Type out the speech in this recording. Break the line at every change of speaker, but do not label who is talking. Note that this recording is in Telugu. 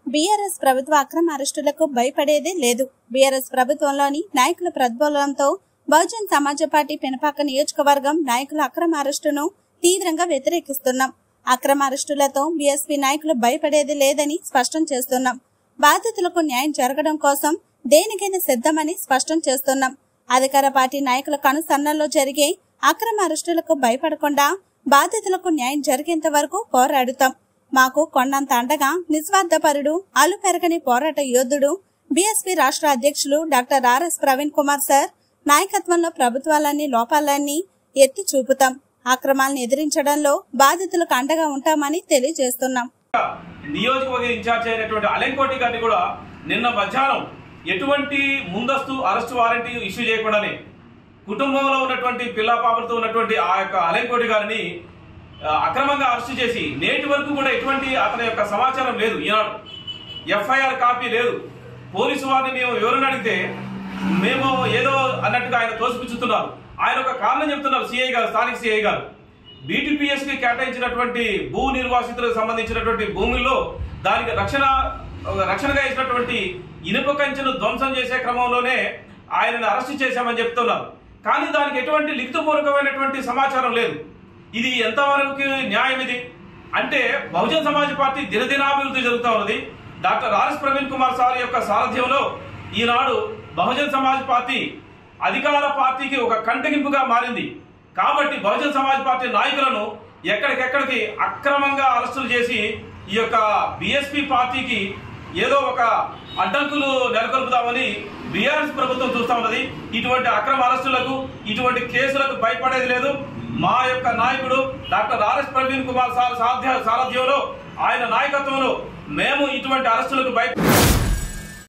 బీఆర్ఎస్ ప్రభుత్వ అక్రమ అరెస్టులకు భయపడేదే లేదు బీఆర్ఎస్ ప్రభుత్వంలోని నాయకుల ప్రతిబలంతో బహుజన్ సమాజ్ పార్టీ పెనపాక నియోజకవర్గం నాయకుల అక్రమ అరెస్టును తీవ్రంగా వ్యతిరేకిస్తున్నాం అక్రమ అరెస్టులతో బీఎస్పీ నాయకులు భయపడేది లేదని స్పష్టం చేస్తున్నాం బాధితులకు న్యాయం జరగడం కోసం దేనికైనా సిద్ధమని స్పష్టం చేస్తున్నాం అధికార పార్టీ నాయకుల కనుసన్నల్లో జరిగే అక్రమ అరెస్టులకు భయపడకుండా బాధితులకు న్యాయం జరిగేంత వరకు పోరాడుతాం మాకు కొండంత అండగా నిస్వార్థపరుడు అలు పెరగని పోరాట యోధుడు బీఎస్పీ రాష్ట్ర అధ్యక్షులు doctor R S Praveen Kumar sir నాయకత్వంలో ప్రభుత్వాలన్నీ లోపాలన్నీ ఎత్తి చూపుతాం అక్రమాలను ఎదిరించడంలో బాధితులకు అండగా ఉంటామని తెలియజేస్తున్నాం
నియోజకవర్గ ఇన్ఛార్జ్ అయినటువంటి అలెంకోటి గారిని కూడా నిన్న మధ్యాహ్నం ఎటువంటి ముందస్తు అరెస్ట్ వారెంట్ ఇష్యూ చేయకుండానే కుటుంబంలో ఉన్నటువంటి పిల్ల పాపలతో ఉన్నటువంటి ఆ యొక్క అలెంకోటి గారిని ఆ, అక్రమంగా అరెస్ట్ చేసి నేటి వరకు కూడా ఎటువంటి అతని యొక్క సమాచారం లేదు ఈనాడు ఎఫ్ఐఆర్ కాపీ లేదు పోలీసు వారిని మేము వివరణ అడిగితే మేము ఏదో అన్నట్టుగా ఆయన తోసిపుచ్చుతున్నారు ఆయన ఒక కారణం చెప్తున్నారు సిఐ గారు స్థానిక సిఐ గారు బీటీపీఎస్ కి కేటాయించినటువంటి భూ నిర్వాసితులకు సంబంధించినటువంటి భూముల్లో దానికి రక్షణ రక్షణగా ఇచ్చినటువంటి ఇనుప కంచెను ధ్వంసం చేసే క్రమంలోనే ఆయనను అరెస్ట్ చేశామని చెప్తున్నారు కానీ దానికి ఎటువంటి లిఖితపూర్వకమైనటువంటి సమాచారం లేదు ఇది ఎంతవరకు న్యాయం ఇది అంటే బహుజన్ సమాజ్ పార్టీ దినదినాభివృద్ధి జరుగుతూ ఉన్నది doctor R S Praveen Kumar sir యొక్క సారథ్యంలో ఈనాడు బహుజన్ సమాజ్ పార్టీ అధికార పార్టీకి ఒక కంటగింపుగా మారింది కాబట్టి బహుజన్ సమాజ్ పార్టీ నాయకులను ఎక్కడికెక్కడికి అక్రమంగా అరెస్టులు చేసి ఈ యొక్క బిఎస్పీ పార్టీకి ఏదో ఒక అడ్డంకులు నెలకొల్పుతామని బీఆర్ఎస్ ప్రభుత్వం చూస్తా ఉన్నది ఇటువంటి అక్రమ అరెస్టులకు ఇటువంటి కేసులకు భయపడేది లేదు మా యొక్క నాయకుడు doctor R S Praveen Kumar sir సాధ్య సారథ్యంలో ఆయన నాయకత్వంలో మేము ఇటువంటి అరెస్టులకు భయ